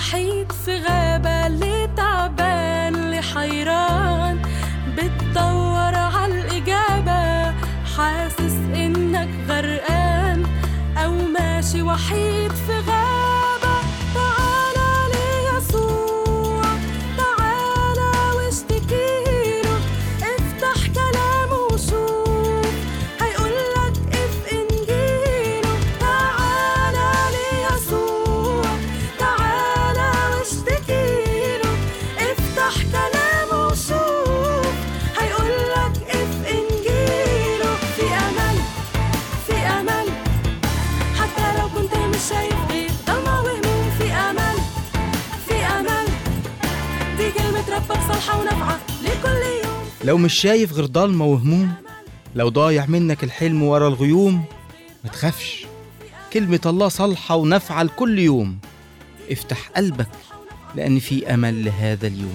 وحيد في غابة اللي تعبان اللي حيران بتدور عالإجابة حاسس إنك غرقان أو ماشي وحيد في غابة تعالى ليسوع تعالى واشتكيله افتح كلامه وشوف هيقولك اف انجيله تعالى ليسوع تعالى واشتكيله افتح كلامه وشوف هيقولك اف انجيله في امل في امل حتى لو كنت مش شايف غير ضلمة وهموم في امل في امل دي كلمة ربك صالحة ونافعة لكل يوم لو مش شايف غير ضلمة وهموم لو ضايع منك الحلم ورا الغيوم ما تخافش كلمة الله صالحة ونافعة لكل يوم افتح قلبك لأن في أمل لهذا اليوم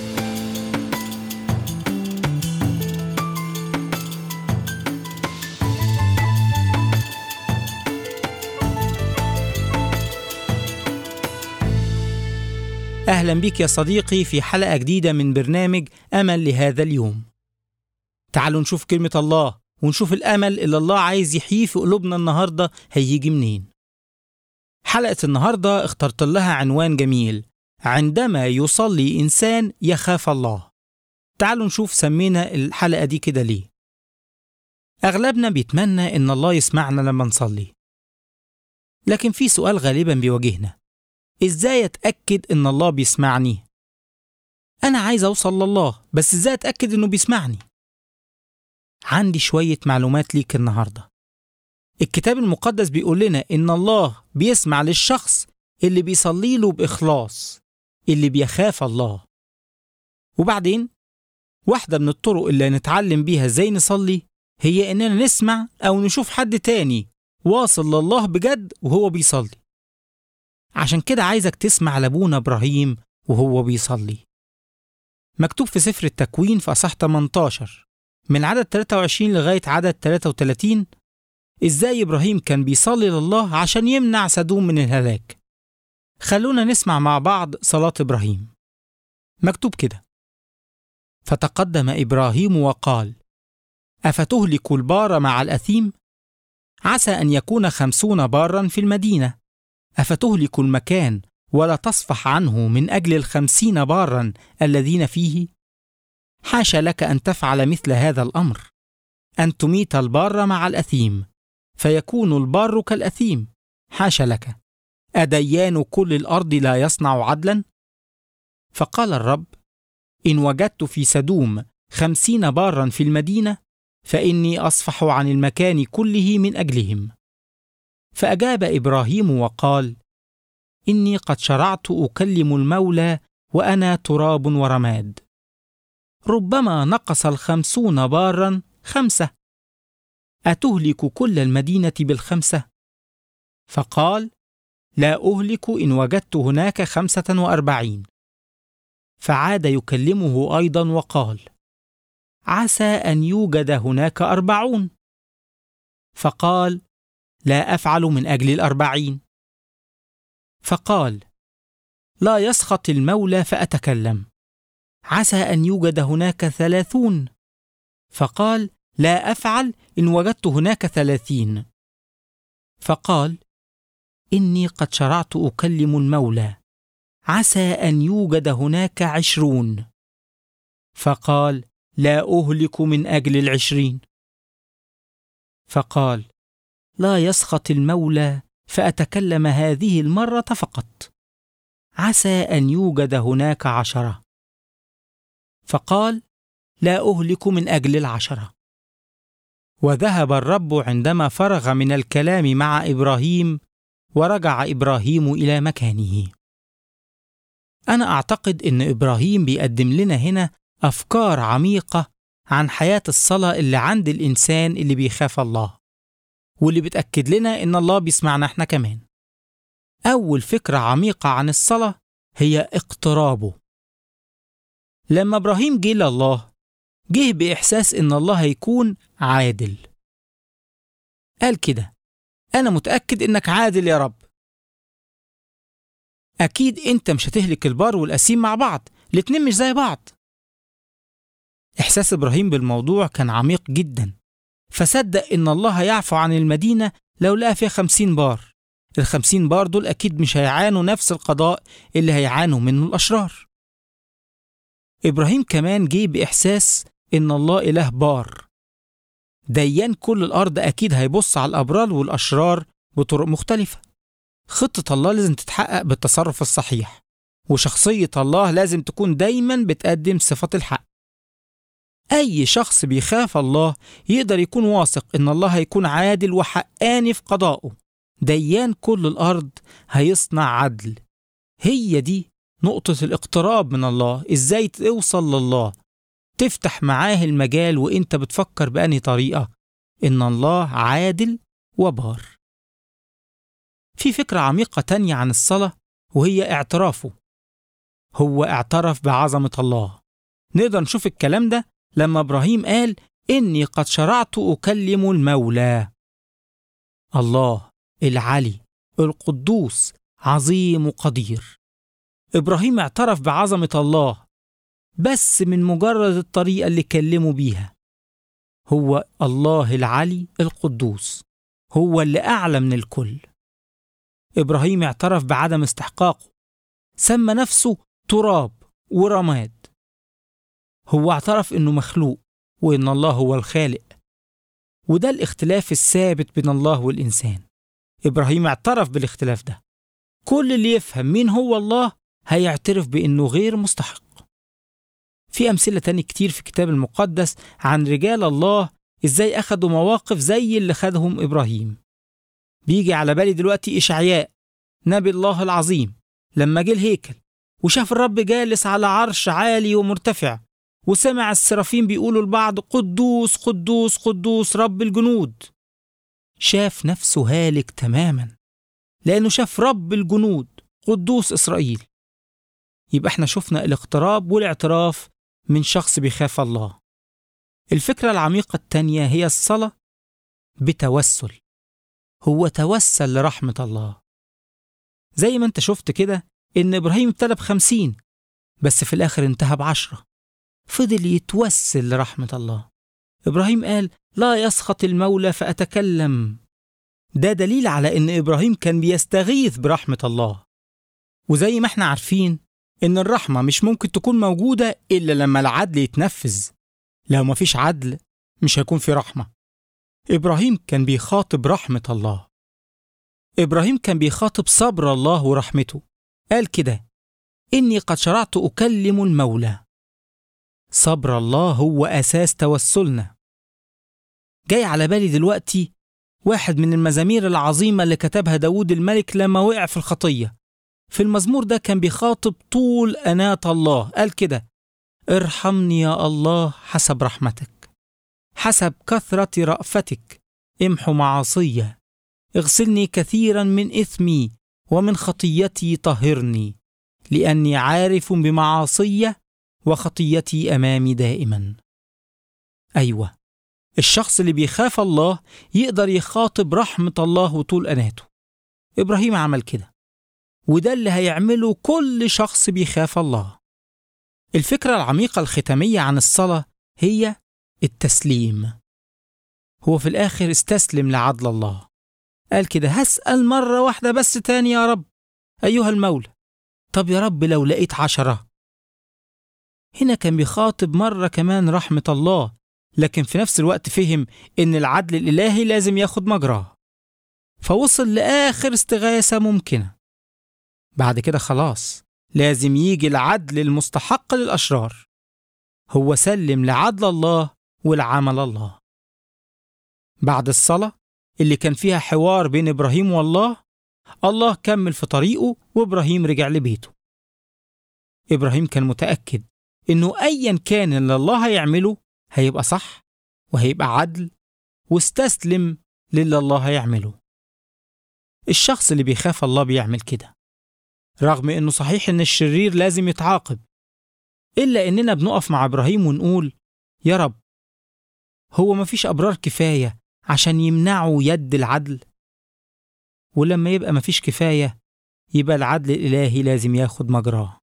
أهلا بك يا صديقي في حلقة جديدة من برنامج أمل لهذا اليوم تعالوا نشوف كلمة الله ونشوف الأمل اللي الله عايز يحييه في قلوبنا النهاردة هيجي منين حلقة النهاردة اخترت لها عنوان جميل عندما يصلي إنسان يخاف الله تعالوا نشوف سمينا الحلقة دي كده ليه أغلبنا بيتمنى إن الله يسمعنا لما نصلي لكن في سؤال غالبا بيواجهنا إزاي أتأكد إن الله بيسمعني؟ أنا عايز أوصل لله بس إزاي أتأكد إنه بيسمعني؟ عندي شوية معلومات ليك النهاردة الكتاب المقدس بيقول لنا إن الله بيسمع للشخص اللي بيصلي له بإخلاص اللي بيخاف الله وبعدين واحدة من الطرق اللي نتعلم بيها إزاي نصلي هي إننا نسمع أو نشوف حد تاني واصل لله بجد وهو بيصلي عشان كده عايزك تسمع لابونا إبراهيم وهو بيصلي مكتوب في سفر التكوين في أصح 18 من عدد 23 لغاية عدد 33 إزاي إبراهيم كان بيصلي لله عشان يمنع سدوم من الهلاك خلونا نسمع مع بعض صلاة إبراهيم مكتوب كده فتقدم إبراهيم وقال أفتهلك البار مع الأثيم؟ عسى أن يكون خمسون بارا في المدينة أفتهلك المكان ولا تصفح عنه من أجل الخمسين بارا الذين فيه؟ حاشا لك أن تفعل مثل هذا الأمر أن تميت البار مع الأثيم فيكون البار كالأثيم حاشا لك أديان كل الأرض لا يصنع عدلا؟ فقال الرب إن وجدت في سدوم خمسين بارا في المدينة فإني أصفح عن المكان كله من أجلهم فأجاب إبراهيم وقال إني قد شرعت أكلم المولى وأنا تراب ورماد ربما نقص الخمسون بارا خمسة أتهلك كل المدينة بالخمسة؟ فقال لا أهلك إن وجدت هناك خمسة وأربعين فعاد يكلمه أيضا وقال عسى أن يوجد هناك أربعون فقال لا أفعل من أجل الأربعين فقال لا يسخط المولى فأتكلم عسى أن يوجد هناك ثلاثون فقال لا أفعل إن وجدت هناك ثلاثين فقال إني قد شرعت أكلم المولى عسى أن يوجد هناك عشرون فقال لا أهلك من أجل العشرين فقال لا يسخط المولى فأتكلم هذه المرة فقط عسى أن يوجد هناك عشرة فقال لا أهلك من أجل العشرة وذهب الرب عندما فرغ من الكلام مع إبراهيم ورجع إبراهيم إلى مكانه أنا أعتقد إن إبراهيم بيقدم لنا هنا أفكار عميقة عن حياة الصلاة اللي عند الإنسان اللي بيخاف الله واللي بتأكد لنا إن الله بيسمعنا إحنا كمان أول فكرة عميقة عن الصلاة هي اقترابه لما إبراهيم جه لله جه بإحساس إن الله هيكون عادل قال كده أنا متأكد إنك عادل يا رب أكيد أنت مش هتهلك البار والأسيم مع بعض الاتنين مش زي بعض إحساس إبراهيم بالموضوع كان عميق جدا فصدق إن الله هيعفو عن المدينة لو لقى فيها خمسين بار الخمسين بار دول أكيد مش هيعانوا نفس القضاء اللي هيعانوا منه الأشرار إبراهيم كمان جه بإحساس إن الله إله بار ديان كل الأرض أكيد هيبص على الأبرار والأشرار بطرق مختلفة خطة الله لازم تتحقق بالتصرف الصحيح وشخصية الله لازم تكون دايما بتقدم صفات الحق أي شخص بيخاف الله يقدر يكون واثق إن الله هيكون عادل وحقاني في قضائه ديان كل الأرض هيصنع عدل هي دي نقطة الاقتراب من الله إزاي توصل لله تفتح معاه المجال وإنت بتفكر بأني طريقة إن الله عادل وبار في فكرة عميقة تانية عن الصلاة وهي اعترافه هو اعترف بعظمة الله نقدر نشوف الكلام ده لما إبراهيم قال إني قد شرعت أكلم المولى الله العلي القدوس عظيم وقدير إبراهيم اعترف بعظمة الله بس من مجرد الطريقة اللي كلمه بيها هو الله العلي القدوس هو اللي أعلى من الكل إبراهيم اعترف بعدم استحقاقه سمى نفسه تراب ورماد هو اعترف إنه مخلوق وإن الله هو الخالق وده الاختلاف الثابت بين الله والإنسان إبراهيم اعترف بالاختلاف ده كل اللي يفهم مين هو الله هيعترف بإنه غير مستحق في أمثلة تاني كتير في الكتاب المقدس عن رجال الله إزاي أخدوا مواقف زي اللي خدهم إبراهيم بيجي على بالي دلوقتي إشعياء نبي الله العظيم لما جه الهيكل وشاف الرب جالس على عرش عالي ومرتفع وسمع السرافين بيقولوا لبعض قدوس قدوس قدوس رب الجنود شاف نفسه هالك تماما لأنه شاف رب الجنود قدوس إسرائيل يبقى احنا شفنا الاقتراب والاعتراف من شخص بيخاف الله الفكرة العميقة التانية هي الصلاة بتوسل هو توسل لرحمة الله زي ما انت شفت كده ان ابراهيم ابتدى بخمسين بس في الاخر انتهى بعشرة فضل يتوسل لرحمة الله ابراهيم قال لا يسخط المولى فأتكلم ده دليل على ان ابراهيم كان بيستغيث برحمة الله وزي ما احنا عارفين ان الرحمة مش ممكن تكون موجودة الا لما العدل يتنفذ لو مفيش عدل مش هيكون في رحمة إبراهيم كان بيخاطب رحمة الله إبراهيم كان بيخاطب صبر الله ورحمته قال كده إني قد شرعت أكلم المولى صبر الله هو أساس توسلنا جاي على بالي دلوقتي واحد من المزامير العظيمة اللي كتبها داود الملك لما وقع في الخطية في المزمور ده كان بيخاطب طول أناة الله قال كده ارحمني يا الله حسب رحمتك حسب كثرة رأفتك امحو معاصية اغسلني كثيرا من إثمي ومن خطيتي طهرني لأني عارف بمعاصية وخطيتي أمامي دائما أيوة الشخص اللي بيخاف الله يقدر يخاطب رحمة الله وطول أناته إبراهيم عمل كده وده اللي هيعمله كل شخص بيخاف الله الفكرة العميقة الختامية عن الصلاة هي التسليم هو في الآخر استسلم لعدل الله قال كده هسأل مرة واحدة بس تاني يا رب أيها المولى طب يا رب لو لقيت عشرة هنا كان بيخاطب مرة كمان رحمة الله لكن في نفس الوقت فهم إن العدل الإلهي لازم ياخد مجراه فوصل لآخر استغاثة ممكنة بعد كده خلاص لازم يجي العدل المستحق للأشرار هو سلم لعدل الله ولعمل الله بعد الصلاة اللي كان فيها حوار بين إبراهيم والله الله كمل في طريقه وإبراهيم رجع لبيته إبراهيم كان متأكد إنه أيا كان اللي الله هيعمله هيبقى صح وهيبقى عدل واستسلم للي الله هيعمله الشخص اللي بيخاف الله بيعمل كده رغم إنه صحيح إن الشرير لازم يتعاقب إلا إننا بنقف مع إبراهيم ونقول يا رب هو مفيش أبرار كفاية عشان يمنعوا يد العدل ولما يبقى مفيش كفاية يبقى العدل الإلهي لازم ياخد مجراه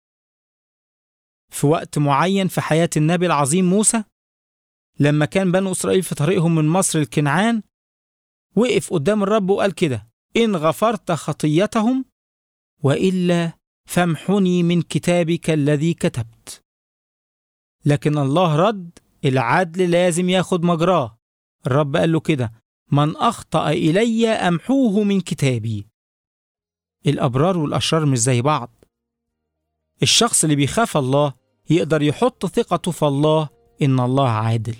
في وقت معين في حياة النبي العظيم موسى لما كان بنو إسرائيل في طريقهم من مصر الكنعان وقف قدام الرب وقال كده إن غفرت خطيتهم وإلا فامحني من كتابك الذي كتبت لكن الله رد العدل لازم ياخد مجراه الرب قال له كده من أخطأ إلي أمحوه من كتابي الأبرار والأشرار مش زي بعض الشخص اللي بيخاف الله يقدر يحط ثقته في الله إن الله عادل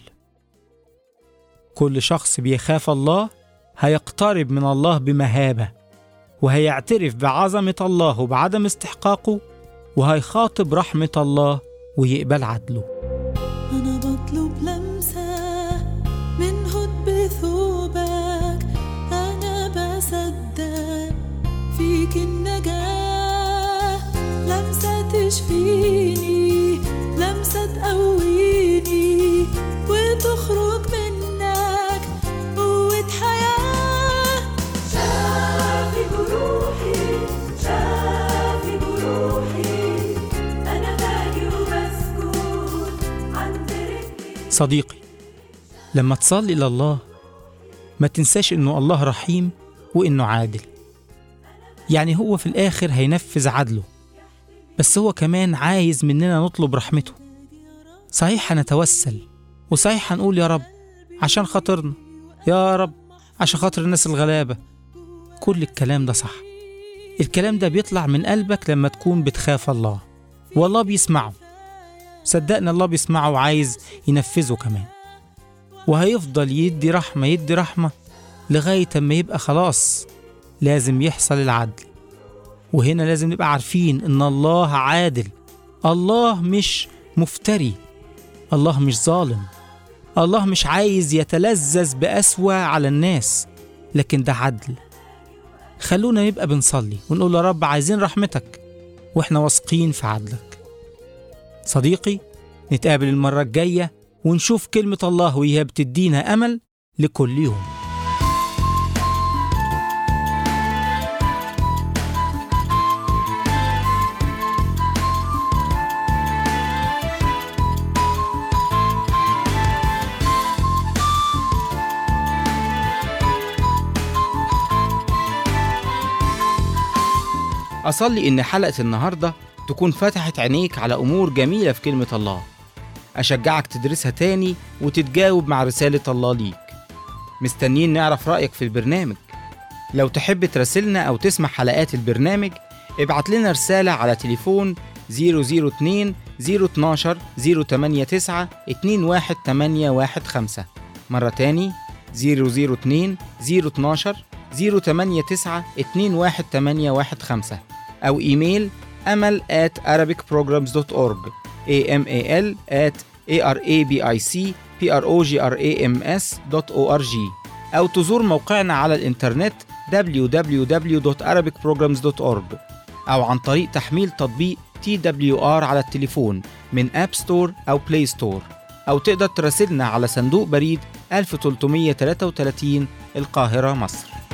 كل شخص بيخاف الله هيقترب من الله بمهابة وهيعترف بعظمة الله وبعدم استحقاقه وهيخاطب رحمة الله ويقبل عدله أنا بطلب لمسة من هد ثوبك أنا بصدق فيك النجاة لمسة تشفيني لمسة تقويني وتخرج منك قوة حياة شافي جروحي شافي جروحي أنا باجي وبسكت عند رجلي صديقي لما تصلي لله ما تنساش انه الله رحيم وانه عادل يعني هو في الاخر هينفذ عدله بس هو كمان عايز مننا نطلب رحمته صحيح هنتوسل وصحيح هنقول يا رب عشان خاطرنا يا رب عشان خاطر الناس الغلابة كل الكلام ده صح الكلام ده بيطلع من قلبك لما تكون بتخاف الله والله بيسمعه صدقنا الله بيسمعه وعايز ينفذه كمان وهيفضل يدي رحمة يدي رحمة لغاية أما يبقى خلاص لازم يحصل العدل وهنا لازم نبقى عارفين إن الله عادل الله مش مفتري الله مش ظالم الله مش عايز يتلذذ بأسوأ على الناس لكن ده عدل خلونا نبقى بنصلي ونقول يا رب عايزين رحمتك واحنا واثقين في عدلك صديقي نتقابل المرة الجاية ونشوف كلمة الله وهي بتدينا أمل لكل يوم أصلي إن حلقة النهاردة تكون فتحت عينيك على أمور جميلة في كلمة الله أشجعك تدرسها تاني وتتجاوب مع رسالة الله ليك مستنيين نعرف رأيك في البرنامج لو تحب تراسلنا أو تسمع حلقات البرنامج ابعت لنا رسالة على تليفون 002 012 089 21815 مرة تاني 002 012 089 21815 أو إيميل أمل at arabicprograms.org amal at arabicprograms.org أو تزور موقعنا على الإنترنت www.arabicprograms.org أو عن طريق تحميل تطبيق TWR على التليفون من أب ستور أو بلاي ستور أو تقدر تراسلنا على صندوق بريد 1333 القاهرة مصر